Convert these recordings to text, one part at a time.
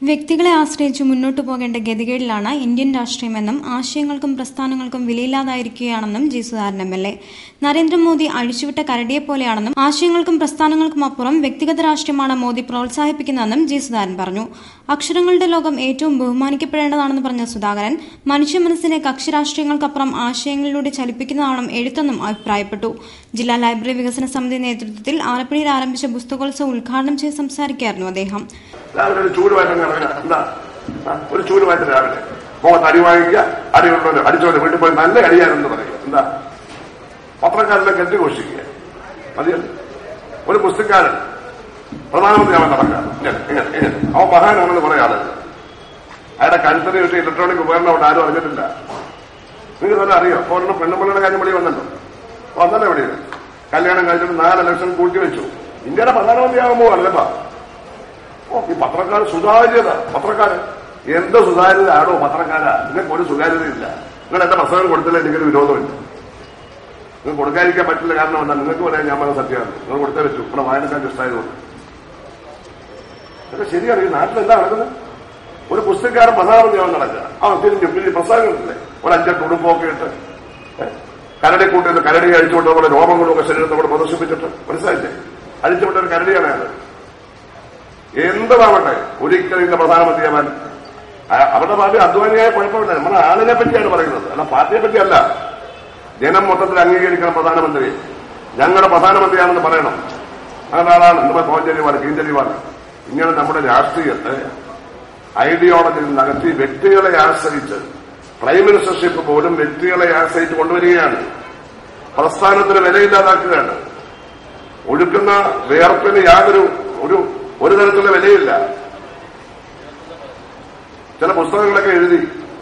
വ്യക്തികളെ ആശ്രയിച്ച് മുന്നോട്ടു പോകേണ്ട ഗതികേടിലാണ് Indian രാഷ്ട്രീയമെന്നും ആശയങ്ങൾക്കും പ്രസ്ഥാനങ്ങൾക്കും വിലയില്ലാതായിരിക്കുകയാണെന്നും G Sudhakaran M L A Narendra Modi അഴിച്ചുവിട്ട കരടിയെ പോലെയാണെന്നും ആശയങ്ങൾക്കും പ്രസ്ഥാനങ്ങൾക്കും അപ്പുറം വ്യക്തിഗത രാഷ്ട്രീയമാണ് മോദി പ്രോത്സാഹിപ്പിക്കുന്നതെന്നും ജി സുധാകരൻ പറഞ്ഞു അക്ഷരങ്ങളുടെ ലോകം ഏറ്റവും ബഹുമാനിക്കപ്പെടേണ്ടതാണെന്ന് പറഞ്ഞ സുധാകരൻ മനുഷ്യ മനസ്സിനെ കക്ഷി രാഷ്ട്രീയങ്ങൾക്കപ്പുറം ആശയങ്ങളിലൂടെ ചലിപ്പിക്കുന്നതാവണം എഴുത്തെന്നും അഭിപ്രായപ്പെട്ടു ജില്ലാ ലൈബ്രറി വികസന സമിതി നേതൃത്വത്തിൽ ആലപ്പുഴയിൽ ആരംഭിച്ച പുസ്തകോത്സവം ഉദ്ഘാടനം ചെയ്ത് സംസാരിക്കുകയായിരുന്നു അദ്ദേഹം രാവിലെ ഒരു ചൂടുമായിട്ട് ഇറങ്ങുക എന്താ ആ, ഒരു ചൂടുമായിട്ട് രാവിലെ മുഖത്ത് അടി വാങ്ങിക്കുക അടിയുള്ളവര് അടിച്ചവര് വീട്ടിൽ പോയി നല്ല അടിയാനെന്ന് പറയുക എന്താ പത്രക്കാരനെ കെട്ടിഘോഷിക്കുക മതിയല്ലോ ഒരു പുസ്തകാരൻ പ്രധാനമന്ത്രി അവൻ നടക്കുക ഇങ്ങനെ ഇങ്ങനെ ഇങ്ങനെ അവൻ മഹാനാണെന്ന് കുറെ ആളുകൾ അയാളുടെ കഴുത്തിന് കിട്ടിയ ഇലക്ട്രോണിക് ഉപകരണം അവിടെ ആരും അറിഞ്ഞിട്ടില്ല നിങ്ങൾക്ക് നല്ല അറിയോ അപ്പോൾ ഒരെണ്ണം പെണ്ണുമ്പിള്ളയുടെ കാര്യം വെളി വന്നല്ലോ വന്നല്ലോ വെളിയിൽ കല്യാണം കഴിച്ചിട്ട് നാല് ലക്ഷം കൂട്ടി വെച്ചു ഇന്ത്യയുടെ പ്രധാനമന്ത്രിയാകുമ്പോൾ അല്ലപ്പാ ഓ ഈ പത്രക്കാർ സുതാര്യത പത്രക്കാര് എന്ത് സുതാര്യത ആണോ പത്രക്കാരാ നിങ്ങൾക്ക് ഒരു സുതാര്യതയില്ല നിങ്ങൾ എന്റെ പുസ്തകം കൊടുത്തില്ല എനിക്കൊരു വിരോധമില്ല നിങ്ങൾ കൊടുക്കാതിരിക്കാൻ പറ്റില്ല കാരണം എന്താ നിങ്ങൾക്ക് പറയാൻ ഞാൻ പറഞ്ഞ സത്യമാണ് നിങ്ങൾ കൊടുത്തേ പറ്റൂ ഇവിടെ വായനക്കാർക്ക് ഇഷ്ടമായതുകൊണ്ട് അതൊക്കെ ശരിയാണ് ഈ നാട്ടിൽ എന്താ നടക്കുന്നത് ഒരു പുസ്തകക്കാരൻ പ്രധാനമന്ത്രിയാവാൻ നടക്കുക ആ തിരിഞ്ഞു പിന്നെ പ്രസംഗങ്ങളില്ലേ ഒരു അഞ്ചെട്ട് ഉടുപ്പൊക്കെ ഇട്ട് ഏ, കരടി കൂട്ടിൽ കരടി അഴിച്ചുകൊണ്ട് നമ്മുടെ രോമങ്ങളൊക്കെ ശരീരത്തെ കൂടെ പ്രദർശിപ്പിച്ചിട്ട് മനസ്സിലായില്ലേ അഴിച്ചുവിട്ട ഒരു കരടിയാണ് അയാൾ എന്തുമാവട്ടെ ഒരിക്കലും ഇന്ന് പ്രധാനമന്ത്രിയാവാൻ അ- അവരുടെ പാർട്ടി അധ്വാനിയായ കുഴപ്പമില്ല നമ്മുടെ ആളിനെ പറ്റിയാണ് പറയുന്നത് അല്ല പാർട്ടിയെ പറ്റിയല്ല ജനം മൊത്തത്തിൽ അംഗീകരിക്കണം പ്രധാനമന്ത്രി ഞങ്ങളുടെ പ്രധാനമന്ത്രിയാണെന്ന് പറയണം അങ്ങനെ ആളാണ് നമ്മുടെ കോഞ്ചരിവാൾ കീഞ്ചരിവാൾ ഇങ്ങനെ നമ്മുടെ രാഷ്ട്രീയത്തെ ഐഡിയോളജിയിൽ നകത്തി വ്യക്തികളെ ആശ്രയിച്ച് പ്രൈം മിനിസ്റ്റർഷിപ്പ് പോലും വ്യക്തികളെ ആശ്രയിച്ച് കൊണ്ടുവരികയാണ് പ്രസ്ഥാനത്തിന് വിലയില്ലാതാക്കുകയാണ് ഒഴുക്കുന്ന വേർപ്പിന് യാതൊരു ഒരു ഒരു തരത്തിലുള്ള വിലയില്ല ചില പുസ്തകങ്ങളൊക്കെ എഴുതി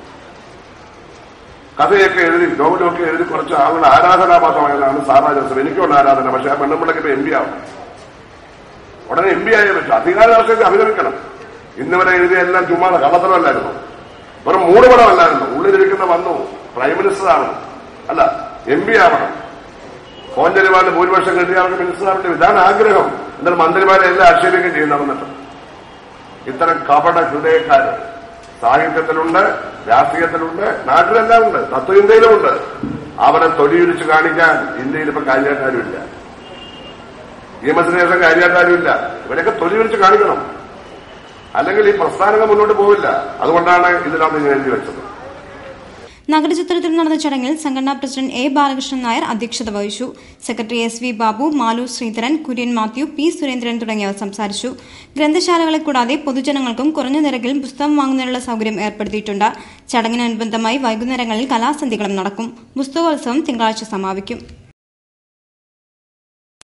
കഥയൊക്കെ എഴുതി നോവലൊക്കെ എഴുതി കുറച്ച് ആളുകൾ ആരാധനാപാത്രമായതാണ് സാറാ ജോസഫ് എനിക്കുള്ള ആരാധന പക്ഷെ ആ പെണ്ണുമ്പിള്ളക്ക് ഇപ്പൊ എം പി ആവും ഉടനെ എം പി ആയേ പറ്റും അധികാര രാഷ്ട്രീയത്തിൽ അഭിനയിക്കണം ഇന്ന് വരെ എഴുതിയ എല്ലാം ചുമ്മാ കള്ളത്തരമല്ലായിരുന്നു വെറും മൂടുപടമല്ലായിരുന്നു ഉള്ളിലിരിക്കുന്ന വന്നു പ്രൈം മിനിസ്റ്റർ ആവണം അല്ല എം പി ആവണം കോഞ്ചരിമാരുടെ ഭൂരിപക്ഷം കിട്ടിയ അവർക്ക് മിനിസ്റ്റർ ആവേണ്ടി ഇതാണ് ആഗ്രഹം എന്നാൽ മന്ത്രിമാരെ എല്ലാം ആക്ഷേപിക്കുകയും ചെയ്യുന്ന വന്നിട്ട് ഇത്തരം കപട ഹൃദയക്കാര് സാഹിത്യത്തിലുണ്ട് രാഷ്ട്രീയത്തിലുണ്ട് നാട്ടിലെല്ലാം ഉണ്ട് തത്വചിന്തയിലുമുണ്ട് അവരെ തൊലിയുരിച്ച് കാണിക്കാൻ ഇന്ത്യയിൽ ഇപ്പൊ കാര്യക്കാരുമില്ല നിയമത്തിന് ശേഷം കാര്യക്കാരുമില്ല ഇവരൊക്കെ തൊലിയുരിച്ച് കാണിക്കണം അല്ലെങ്കിൽ ഈ പ്രസ്ഥാനങ്ങൾ മുന്നോട്ട് പോവില്ല അതുകൊണ്ടാണ് ഇതിനകത്ത് ഇങ്ങനെ എഴുതി വെച്ചത് നഗരചിത്രത്തിൽ നടന്ന ചടങ്ങിൽ സംഘടനാ പ്രസിഡന്റ് എ ബാലകൃഷ്ണൻ നായർ അധ്യക്ഷത വഹിച്ചു secretary S V Babu Malu Sreedharan Kurian Mathew P Surendran തുടങ്ങിയവർ സംസാരിച്ചു ഗ്രന്ഥശാലകളെ കൂടാതെ പൊതുജനങ്ങൾക്കും കുറഞ്ഞ നിരക്കിൽ പുസ്തകം വാങ്ങുന്നതിനുള്ള സൗകര്യം ഏർപ്പെടുത്തിയിട്ടുണ്ട് ചടങ്ങിനനുബന്ധമായി വൈകുന്നേരങ്ങളിൽ കലാസന്ധികളും നടക്കും പുസ്തകോത്സവം തിങ്കളാഴ്ച സമാപിക്കും